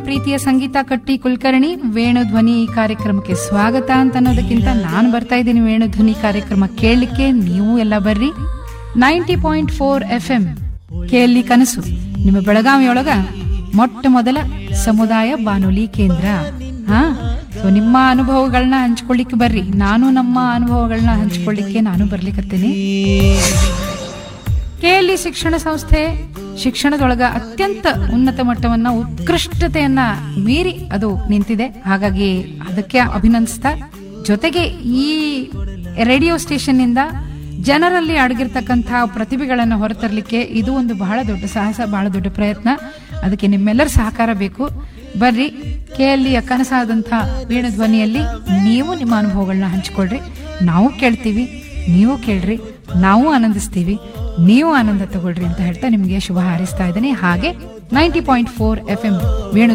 ಪ್ರೀತಿಯ ಸಂಗೀತ ಕಟ್ಟಿ ಕುಲಕರ್ಣಿ ವೇಣು ಧ್ವನಿ ಈ ಕಾರ್ಯಕ್ರಮಕ್ಕೆ ಸ್ವಾಗತ ಅಂತ ಅನ್ನೋದಕ್ಕಿಂತ ನಾನು ಬರ್ತಾ ಇದ್ದೀನಿ ವೇಣು ಧ್ವನಿ ಕಾರ್ಯಕ್ರಮ ಕೇಳಲಿಕ್ಕೆ ನೀವು ಎಲ್ಲ ಬರ್ರಿ ninety point four F M ಕೇಳಿ ಕನಸು ನಿಮ್ಮ ಬೆಳಗಾವಿಯೊಳಗ ಮೊಟ್ಟ ಮೊದಲ ಸಮುದಾಯ ಬಾನುಲಿ ಕೇಂದ್ರ ಹಾ ಸೊ ನಿಮ್ಮ ಅನುಭವಗಳನ್ನ ಹಂಚ್ಕೊಳ್ಳಿಕ್ಕೆ ಬರ್ರಿ ನಾನು ನಮ್ಮ ಅನುಭವಗಳನ್ನ ಹಂಚ್ಕೊಳ್ಳಿಕ್ಕೆ ನಾನು ಬರ್ಲಿಕ್ಕತ್ತೇನೆ ಕೆಎಲ್ಇ ಶಿಕ್ಷಣ ಸಂಸ್ಥೆ ಶಿಕ್ಷಣದೊಳಗ ಅತ್ಯಂತ ಉನ್ನತ ಮಟ್ಟವನ್ನ ಉತ್ಕೃಷ್ಟತೆಯನ್ನ ಮೀರಿ ಅದು ನಿಂತಿದೆ ಹಾಗಾಗಿ ಅದಕ್ಕೆ ಅಭಿನಂದಿಸ್ತಾ ಜೊತೆಗೆ ಈ ರೇಡಿಯೋ ಸ್ಟೇಷನ್ ಇಂದ ಜನರಲ್ಲಿ ಅಡಗಿರ್ತಕ್ಕಂತಹ ಪ್ರತಿಭೆಗಳನ್ನು ಹೊರತರಲಿಕ್ಕೆ ಇದು ಒಂದು ಬಹಳ ದೊಡ್ಡ ಸಾಹಸ ಬಹಳ ದೊಡ್ಡ ಪ್ರಯತ್ನ ಅದಕ್ಕೆ ನಿಮ್ಮೆಲ್ಲರ ಸಹಕಾರ ಬೇಕು ಬರ್ರಿ ಕೆಎಲ್ಇಯ ಕನಸಾದಂಥ ವೀಣ ಧ್ವನಿಯಲ್ಲಿ ನೀವು ನಿಮ್ಮ ಅನುಭವಗಳನ್ನ ಹಂಚಿಕೊಳ್ರಿ ನಾವು ಕೇಳ್ತೀವಿ ನೀವು ಕೇಳ್ರಿ ನಾವು ಆನಂದಿಸ್ತೀವಿ ನೀವು ಆನಂದ ತಗೊಳ್ರಿ ಅಂತ ಹೇಳ್ತಾ ನಿಮಗೆ ಶುಭ ಹಾರೈಸ್ತಾ ಇದ್ದೀನಿ ಹಾಗೆ ninety point four F M Venu